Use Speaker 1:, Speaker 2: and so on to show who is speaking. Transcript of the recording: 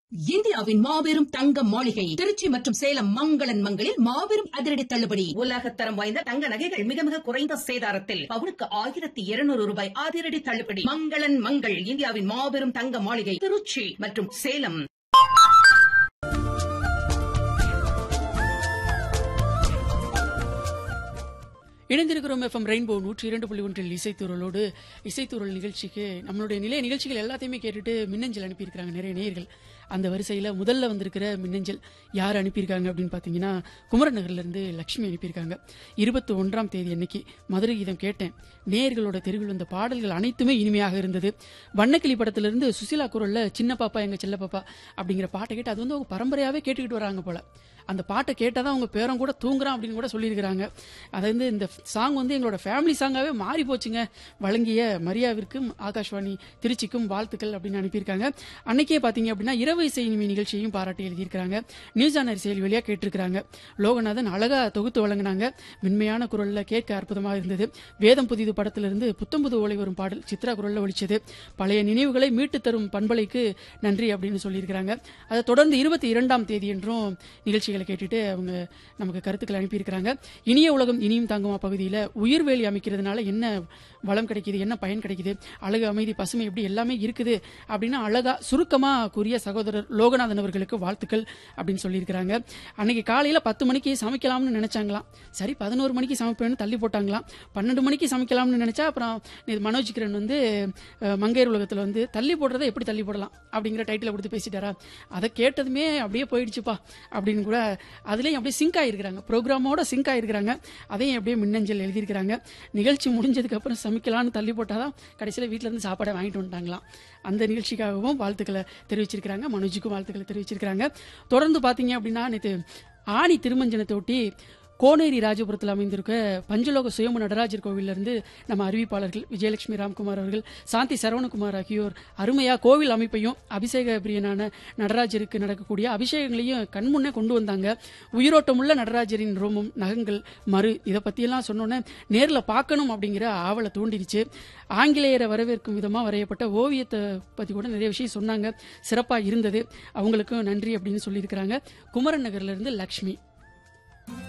Speaker 1: இந்தியாவின் மாபெரும் தங்க மாளிகை திருச்சி மற்றும் சேலம் மங்களன் மங்களில் மாபெரும் அதிரடி தள்ளுபடி உலகத்தரம் வாய்ந்த தங்க நகைகள் மிக மிக குறைந்த சேதாரத்தில் பவுனுக்கு ஆயிரத்தி இருநூறு ரூபாய் அதிரடி தள்ளுபடி மங்களன் மங்கள் இந்தியாவின் மாபெரும் தங்க மாளிகை திருச்சி மற்றும் சேலம்
Speaker 2: இணைந்திருக்கிறோம் எஃப்எம் ரெயின்போ நூற்றி இரண்டு புள்ளி ஒன்றில் இசைத்தூரலோடு இசைத்தூரல் நிகழ்ச்சிக்கு நம்மளுடைய நிலைய நிகழ்ச்சிகள் எல்லாத்தையுமே கேட்டுட்டு மின்னஞ்சல் அனுப்பியிருக்கிறாங்க நிறைய நேயர்கள் அந்த வரிசையில் முதல்ல வந்திருக்கிற மின்னஞ்சல் யார் அனுப்பியிருக்காங்க அப்படின்னு பார்த்தீங்கன்னா குமரநகர்லேருந்து லக்ஷ்மி அனுப்பியிருக்காங்க இருபத்தி ஒன்றாம் தேதி அன்னைக்கு மதுரை கீதம் கேட்டேன் நேயர்களோட தெருவில் வந்த பாடல்கள் அனைத்துமே இனிமையாக இருந்தது வண்ணக்கிளி படத்திலிருந்து சுசிலா குரல்ல சின்ன பாப்பா எங்க செல்ல பாப்பா அப்படிங்கிற பாட்டை கேட்டு அது வந்து அவங்க பரம்பரையாவே கேட்டுக்கிட்டு வராங்க போல அந்த பாட்டை கேட்டால் தான் அவங்க பேரன் கூட தூங்குறான் அப்படின்னு கூட சொல்லியிருக்கிறாங்க அது வந்து இந்த சாங் வந்து எங்களோட ஃபேமிலி சாங்காகவே மாறி போச்சுங்க வழங்கிய மரியாவிற்கும் ஆகாஷ்வாணி திருச்சிக்கும் வாழ்த்துக்கள் அப்படின்னு அனுப்பியிருக்காங்க அன்னைக்கே பார்த்தீங்க அப்படின்னா இரவு இசை இனிமை நிகழ்ச்சியையும் பாராட்டி எழுதியிருக்கிறாங்க நியூஸ் ஆனர் செயல் வழியாக கேட்டிருக்கிறாங்க லோகநாதன் அழகா தொகுத்து வழங்கினாங்க மென்மையான குரல்ல கேட்க அற்புதமாக இருந்தது வேதம் புதிது படத்திலிருந்து புத்தம்புது ஓலை வரும் பாடல் சித்ரா குரல்ல ஒழிச்சது பழைய நினைவுகளை மீட்டு தரும் பண்பலைக்கு நன்றி அப்படின்னு சொல்லியிருக்கிறாங்க அதை தொடர்ந்து இருபத்தி இரண்டாம் தேதி என்றும் நிகழ்ச்சிகளை கேட்டுட்டு அவங்க நமக்கு கருத்துக்கள் அனுப்பியிருக்கிறாங்க இனிய உலகம் இனியும் தாங்குமா பகுதியில் உயிர்வேலி அமைக்கிறதுனால என்ன வளம் கிடைக்குது என்ன பயன் கிடைக்குது அழகு அமைதி பசுமை எப்படி எல்லாமே இருக்குது அப்படின்னு அழகா சுருக்கமா கூறிய சகோதரர் லோகநாதன் அவர்களுக்கு வாழ்த்துக்கள் அப்படின்னு சொல்லியிருக்கிறாங்க அன்னைக்கு காலையில பத்து மணிக்கு சமைக்கலாம்னு நினைச்சாங்களாம் சரி பதினோரு மணிக்கு சமைப்பேன்னு தள்ளி போட்டாங்களாம் பன்னெண்டு மணிக்கு சமைக்கலாம்னு நினைச்சா அப்புறம் இது மனோஜ் கிரண் வந்து அஹ், மங்கையர் உலகத்தில் வந்து தள்ளி போடுறதை எப்படி தள்ளி போடலாம் அப்படிங்கிற டைட்டில் கொடுத்து பேசிட்டாரா அதை கேட்டதுமே அப்படியே போயிடுச்சுப்பா அப்படின்னு கூட அதுலேயும் அப்படியே சிங்க் ஆகிருக்கிறாங்க ப்ரோக்ராமோட சிங்க் ஆகிருக்கிறாங்க அதையும் அப்படியே மின்னஞ்சல் எழுதியிருக்கிறாங்க நிகழ்ச்சி முடிஞ்சதுக்கு அப்புறம் சமைக்கலாம்னு தள்ளி போட்டாதான் கடைசியில் வீட்டில் இருந்து சாப்பாடை வாங்கிட்டு வந்துட்டாங்களாம் அந்த நிகழ்ச்சிக்காகவும் வாழ்த்துக்களை தெரிவிச்சிருக்கிறாங்க மனோஜுக்கும் வாழ்த்துக்களை தெரிவிச்சிருக்கிறாங்க தொடர்ந்து பார்த்தீங்க அப்படின்னா நேற்று ஆணி திருமஞ்சனத்தை ஒட்டி கோனேரி ராஜபுரத்தில் அமைந்திருக்க பஞ்சலோக சுயம்பு நடராஜர் கோவில்ல இருந்து நம்ம அறிவிப்பாளர்கள் விஜயலட்சுமி ராம்குமார் அவர்கள் சாந்தி சரவணகுமார் ஆகியோர் அருமையா கோவில் அமைப்பையும் அபிஷேக பிரியனான நடராஜருக்கு நடக்கக்கூடிய அபிஷேகங்களையும் கண்முன்னே கொண்டு வந்தாங்க உயிரோட்டமுள்ள நடராஜரின் ரோமம் நகங்கள் மறு இதை பத்தியெல்லாம் சொன்னோன்னே நேர்ல பார்க்கணும் அப்படிங்கிற ஆவலை தூண்டிடுச்சு ஆங்கிலேயரை வரவேற்கும் விதமா வரையப்பட்ட ஓவியத்தை பத்தி கூட நிறைய விஷயம் சொன்னாங்க சிறப்பா இருந்தது அவங்களுக்கும் நன்றி அப்படின்னு சொல்லியிருக்கிறாங்க குமரன் நகர்ல இருந்து லக்ஷ்மி